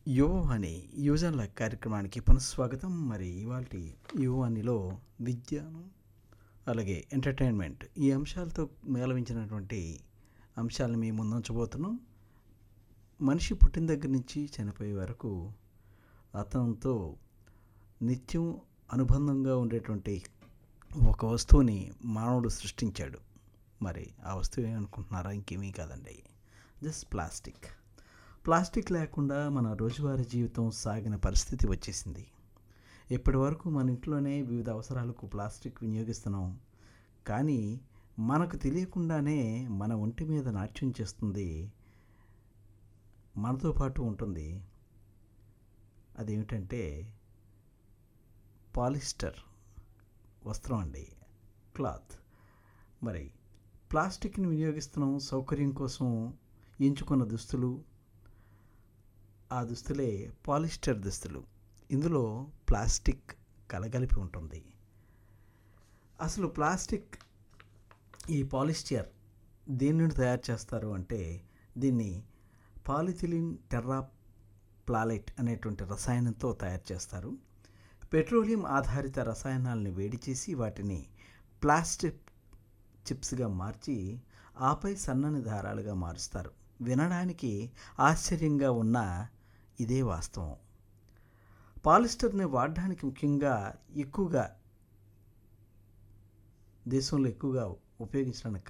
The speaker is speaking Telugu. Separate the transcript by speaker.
Speaker 1: యువ అని యువజనుల కార్యక్రమానికి పునఃస్వాగతం మరి ఇవాళ యువ అనిలో విద్యను అలాగే ఎంటర్టైన్మెంట్ ఈ అంశాలతో మేళవించినటువంటి అంశాలను మీ ముందుంచబోతున్నాం మనిషి పుట్టిన దగ్గర నుంచి చనిపోయే వరకు అతనితో నిత్యం అనుబంధంగా ఉండేటువంటి ఒక వస్తువుని మానవుడు సృష్టించాడు మరి ఆ వస్తువు ఏమనుకుంటున్నారా ఇంకేమీ కాదండి జస్ట్ ప్లాస్టిక్ ప్లాస్టిక్ లేకుండా మన రోజువారీ జీవితం సాగిన పరిస్థితి వచ్చేసింది ఇప్పటి వరకు మన ఇంట్లోనే వివిధ అవసరాలకు ప్లాస్టిక్ వినియోగిస్తున్నాం కానీ మనకు తెలియకుండానే మన ఒంటి మీద నాట్యం చేస్తుంది మనతో పాటు ఉంటుంది అదేమిటంటే పాలిస్టర్ వస్త్రం అండి క్లాత్ మరి ప్లాస్టిక్ని వినియోగిస్తున్నాం సౌకర్యం కోసం ఎంచుకున్న దుస్తులు ఆ దుస్తులే పాలిస్టర్ దుస్తులు ఇందులో ప్లాస్టిక్ కలగలిపి ఉంటుంది అసలు ప్లాస్టిక్ ఈ పాలిస్టర్ దేని నుండి తయారు చేస్తారు అంటే దీన్ని పాలిథిలిన్ టెర్రా ప్లాలెట్ అనేటువంటి రసాయనంతో తయారు చేస్తారు పెట్రోలియం ఆధారిత రసాయనాలను వేడి చేసి వాటిని ప్లాస్టిక్ చిప్స్గా మార్చి ఆపై సన్నని దారాలుగా మారుస్తారు వినడానికి ఆశ్చర్యంగా ఉన్న ఇదే వాస్తవం పాలిస్టర్ని వాడడానికి ముఖ్యంగా ఎక్కువగా దేశంలో ఎక్కువగా ఉపయోగించడానికి